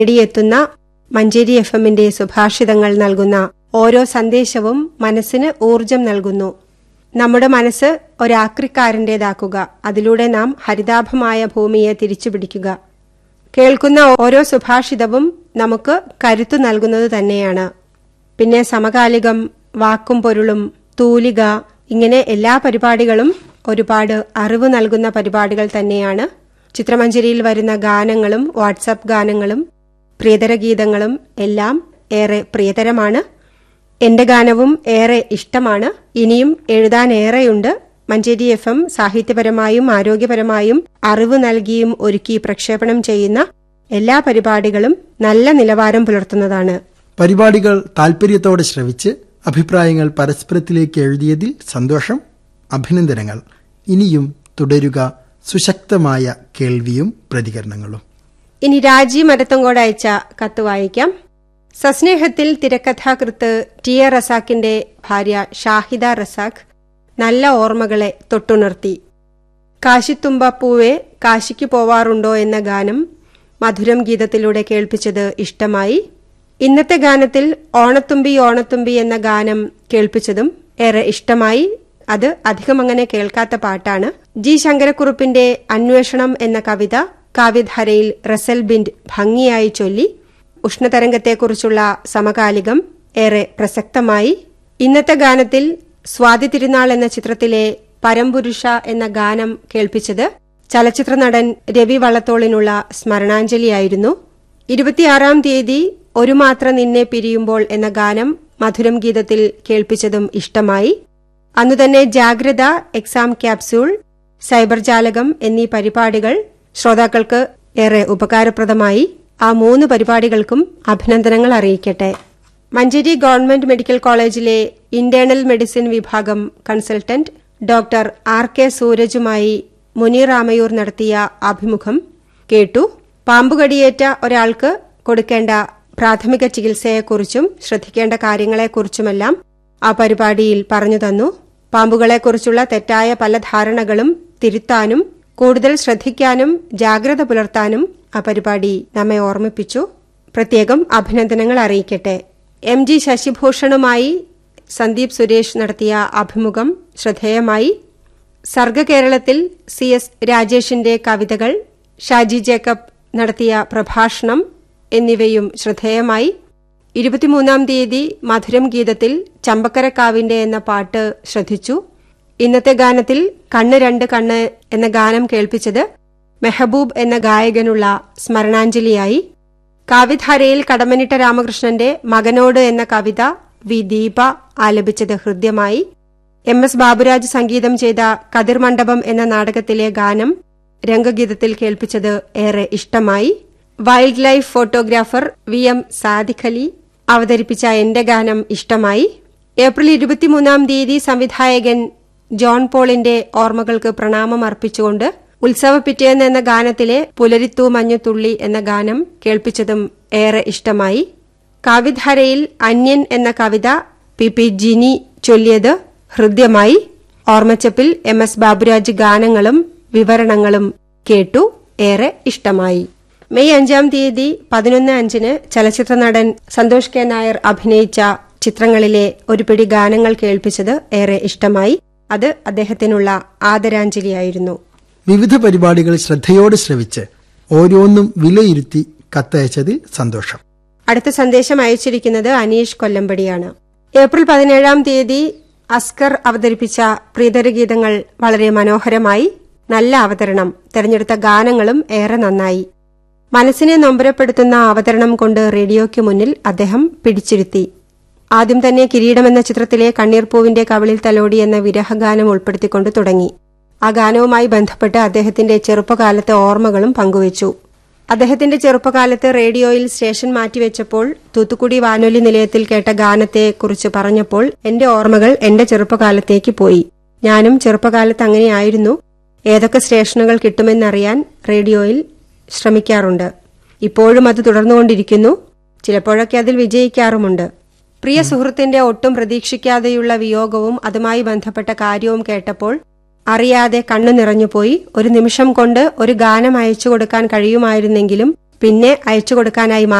തേടിയെത്തുന്ന Manjeri F എമ്മിന്റെ സുഭാഷിതങ്ങൾ നൽകുന്ന ഓരോ സന്ദേശവും മനസ്സിന് ഊർജം നൽകുന്നു നമ്മുടെ മനസ്സ് ഒരാക്രിക്കാരന്റേതാക്കുക അതിലൂടെ നാം ഹരിതാഭമായ ഭൂമിയെ തിരിച്ചുപിടിക്കുക കേൾക്കുന്ന ഓരോ സുഭാഷിതവും നമുക്ക് കരുത്തു നൽകുന്നത് തന്നെയാണ് പിന്നെ സമകാലികം വാക്കും പൊരുളും തൂലിക ഇങ്ങനെ എല്ലാ പരിപാടികളും ഒരുപാട് അറിവ് നൽകുന്ന പരിപാടികൾ തന്നെയാണ് ചിത്രമഞ്ജരിയിൽ വരുന്ന ഗാനങ്ങളും വാട്സപ്പ് ഗാനങ്ങളും പ്രിയതര ഗീതങ്ങളും എല്ലാം ഏറെ പ്രിയതരമാണ് എന്റെ ഗാനവും ഏറെ ഇഷ്ടമാണ് ഇനിയും എഴുതാൻ ഏറെയുണ്ട് മഞ്ചേരി എഫ് എം സാഹിത്യപരമായും ആരോഗ്യപരമായും അറിവ് നൽകിയും ഒരുക്കി പ്രക്ഷേപണം ചെയ്യുന്ന എല്ലാ പരിപാടികളും നല്ല നിലവാരം പുലർത്തുന്നതാണ് പരിപാടികൾ താൽപര്യത്തോടെ ശ്രവിച്ച് അഭിപ്രായങ്ങൾ പരസ്പരത്തിലേക്ക് എഴുതിയതിൽ സന്തോഷം അഭിനന്ദനങ്ങൾ ഇനിയും തുടരുക സുശക്തമായ കേൾവിയും പ്രതികരണങ്ങളും ഇനി രാജി മരത്തങ്കോട് അയച്ച കത്ത് വായിക്കാം സസ്നേഹത്തിൽ തിരക്കഥാകൃത്ത് ടി എ റസാക്കിന്റെ ഭാര്യ ഷാഹിദ റസാഖ് നല്ല ഓർമ്മകളെ തൊട്ടുണർത്തി കാശിത്തുമ്പപ്പൂവെ കാശിക്ക് പോവാറുണ്ടോ എന്ന ഗാനം മധുരം ഗീതത്തിലൂടെ കേൾപ്പിച്ചത് ഇഷ്ടമായി ഇന്നത്തെ ഗാനത്തിൽ ഓണത്തുമ്പി ഓണത്തുമ്പി എന്ന ഗാനം കേൾപ്പിച്ചതും ഏറെ ഇഷ്ടമായി അത് അധികം അങ്ങനെ കേൾക്കാത്ത പാട്ടാണ് ജി ശങ്കരക്കുറുപ്പിന്റെ അന്വേഷണം എന്ന കവിത കാവ്യധാരയിൽ റസൽ ബിൻഡ് ഭംഗിയായി ചൊല്ലി ഉഷ്ണതരംഗത്തെക്കുറിച്ചുള്ള സമകാലികം ഏറെ പ്രസക്തമായി ഇന്നത്തെ ഗാനത്തിൽ സ്വാതി തിരുനാൾ എന്ന ചിത്രത്തിലെ പരംപുരുഷ എന്ന ഗാനം കേൾപ്പിച്ചത് ചലച്ചിത്ര നടൻ രവി വള്ളത്തോളിനുള്ള സ്മരണാഞ്ജലിയായിരുന്നു ഇരുപത്തിയാറാം തീയതി ഒരു മാത്ര നിന്നെ പിരിയുമ്പോൾ എന്ന ഗാനം മധുരം ഗീതത്തിൽ കേൾപ്പിച്ചതും ഇഷ്ടമായി അന്നുതന്നെ ജാഗ്രത എക്സാം ക്യാപ്സ്യൂൾ സൈബർ ജാലകം എന്നീ പരിപാടികൾ ശ്രോതാക്കൾക്ക് ഏറെ ഉപകാരപ്രദമായി ആ മൂന്ന് പരിപാടികൾക്കും അഭിനന്ദനങ്ങൾ അറിയിക്കട്ടെ മഞ്ചേരി ഗവൺമെന്റ് മെഡിക്കൽ കോളേജിലെ ഇന്റേണൽ മെഡിസിൻ വിഭാഗം കൺസൾട്ടന്റ് ഡോക്ടർ ആർ കെ സൂരജുമായി മുനീർ ആമയൂർ നടത്തിയ അഭിമുഖം കേട്ടു പാമ്പുകടിയേറ്റ ഒരാൾക്ക് കൊടുക്കേണ്ട പ്രാഥമിക ചികിത്സയെക്കുറിച്ചും ശ്രദ്ധിക്കേണ്ട കാര്യങ്ങളെക്കുറിച്ചുമെല്ലാം ആ പരിപാടിയിൽ പറഞ്ഞു തന്നു പാമ്പുകളെക്കുറിച്ചുള്ള തെറ്റായ പല ധാരണകളും തിരുത്താനും കൂടുതൽ ശ്രദ്ധിക്കാനും ജാഗ്രത പുലർത്താനും ആ പരിപാടി നമ്മെ ഓർമ്മിപ്പിച്ചു പ്രത്യേകം അഭിനന്ദനങ്ങൾ അറിയിക്കട്ടെ എം ജി ശശിഭൂഷണുമായി സന്ദീപ് സുരേഷ് നടത്തിയ അഭിമുഖം ശ്രദ്ധേയമായി സർഗകേരളത്തിൽ സി എസ് രാജേഷിന്റെ കവിതകൾ ഷാജി ജേക്കബ് നടത്തിയ പ്രഭാഷണം എന്നിവയും ശ്രദ്ധേയമായി ഇരുപത്തിമൂന്നാം തീയതി മധുരം ഗീതത്തിൽ ചമ്പക്കരക്കാവിന്റെ എന്ന പാട്ട് ശ്രദ്ധിച്ചു ഇന്നത്തെ ഗാനത്തിൽ കണ്ണ് രണ്ട് കണ്ണ് എന്ന ഗാനം കേൾപ്പിച്ചത് മെഹബൂബ് എന്ന ഗായകനുള്ള സ്മരണാഞ്ജലിയായി കാവ്യധാരയിൽ കടമനിട്ട രാമകൃഷ്ണന്റെ മകനോട് എന്ന കവിത വി ദീപ ആലപിച്ചത് ഹൃദ്യമായി എം എസ് ബാബുരാജ് സംഗീതം ചെയ്ത കതിർ മണ്ഡപം എന്ന നാടകത്തിലെ ഗാനം രംഗഗീതത്തിൽ കേൾപ്പിച്ചത് ഏറെ ഇഷ്ടമായി wildlife photographer V M Sadiqali അവതരിപ്പിച്ച എന്റെ ഗാനം ഇഷ്ടമായി ഏപ്രിൽ ഇരുപത്തിമൂന്നാം തീയതി സംവിധായകൻ ജോൺ പോളിന്റെ ഓർമ്മകൾക്ക് പ്രണാമം അർപ്പിച്ചുകൊണ്ട് ഉത്സവ പിറ്റേന്ന് എന്ന ഗാനത്തിലെ പുലരിത്തൂ മഞ്ഞുതുള്ളി എന്ന ഗാനം കേൾപ്പിച്ചതും ഏറെ ഇഷ്ടമായി കാവ്യധാരയിൽ അന്യൻ എന്ന കവിത പി പി ജിനി ചൊല്ലിയത് ഹൃദ്യമായി ഓർമ്മച്ചപ്പിൽ എം എസ് ബാബുരാജ് ഗാനങ്ങളും വിവരണങ്ങളും കേട്ടു ഏറെ ഇഷ്ടമായി മെയ് അഞ്ചാം തീയതി പതിനൊന്ന് അഞ്ചിന് ചലച്ചിത്ര നടൻ സന്തോഷ് കെ നായർ അഭിനയിച്ച ചിത്രങ്ങളിലെ ഒരു പിടി ഗാനങ്ങൾ കേൾപ്പിച്ചത് ഏറെ ഇഷ്ടമായി അത് അദ്ദേഹത്തിനുള്ള ആദരാഞ്ജലിയായിരുന്നു വിവിധ പരിപാടികൾ ശ്രദ്ധയോടെ ശ്രവിച്ച് ഓരോന്നും വിലയിരുത്തി കത്തയച്ചതിൽ സന്തോഷം അടുത്ത സന്ദേശം അയച്ചിരിക്കുന്നത് അനീഷ് കൊല്ലമ്പടിയാണ് ഏപ്രിൽ പതിനേഴാം തീയതി അസ്കർ അവതരിപ്പിച്ച പ്രിയതര ഗീതങ്ങൾ വളരെ മനോഹരമായി നല്ല അവതരണം തെരഞ്ഞെടുത്ത ഗാനങ്ങളും ഏറെ നന്നായി മനസ്സിനെ നൊമ്പരപ്പെടുത്തുന്ന അവതരണം കൊണ്ട് റേഡിയോയ്ക്ക് മുന്നിൽ അദ്ദേഹം പിടിച്ചിരുത്തി ആദ്യം തന്നെ കിരീടം എന്ന ചിത്രത്തിലെ കണ്ണീർപ്പൂവിന്റെ കവിളിൽ തലോടി എന്ന വിരഹഗാനം ഉൾപ്പെടുത്തിക്കൊണ്ട് തുടങ്ങി ആ ഗാനവുമായി ബന്ധപ്പെട്ട് അദ്ദേഹത്തിന്റെ ചെറുപ്പകാലത്തെ ഓർമ്മകളും പങ്കുവച്ചു അദ്ദേഹത്തിന്റെ ചെറുപ്പകാലത്ത് റേഡിയോയിൽ സ്റ്റേഷൻ മാറ്റിവെച്ചപ്പോൾ തൂത്തുക്കുടി വാനൊലി നിലയത്തിൽ കേട്ട ഗാനത്തെക്കുറിച്ച് പറഞ്ഞപ്പോൾ എന്റെ ഓർമ്മകൾ എന്റെ ചെറുപ്പകാലത്തേക്ക് പോയി ഞാനും ചെറുപ്പകാലത്ത് അങ്ങനെയായിരുന്നു ഏതൊക്കെ സ്റ്റേഷനുകൾ കിട്ടുമെന്നറിയാൻ റേഡിയോയിൽ ശ്രമിക്കാറുണ്ട് ഇപ്പോഴും അത് തുടർന്നുകൊണ്ടിരിക്കുന്നു ചിലപ്പോഴൊക്കെ അതിൽ വിജയിക്കാറുമുണ്ട് പ്രിയ സുഹൃത്തിന്റെ ഒട്ടും പ്രതീക്ഷിക്കാതെയുള്ള വിയോഗവും അതുമായി ബന്ധപ്പെട്ട കാര്യവും കേട്ടപ്പോൾ അറിയാതെ കണ്ണു നിറഞ്ഞുപോയി ഒരു നിമിഷം കൊണ്ട് ഒരു ഗാനം അയച്ചു കൊടുക്കാൻ കഴിയുമായിരുന്നെങ്കിലും പിന്നെ അയച്ചു കൊടുക്കാനായി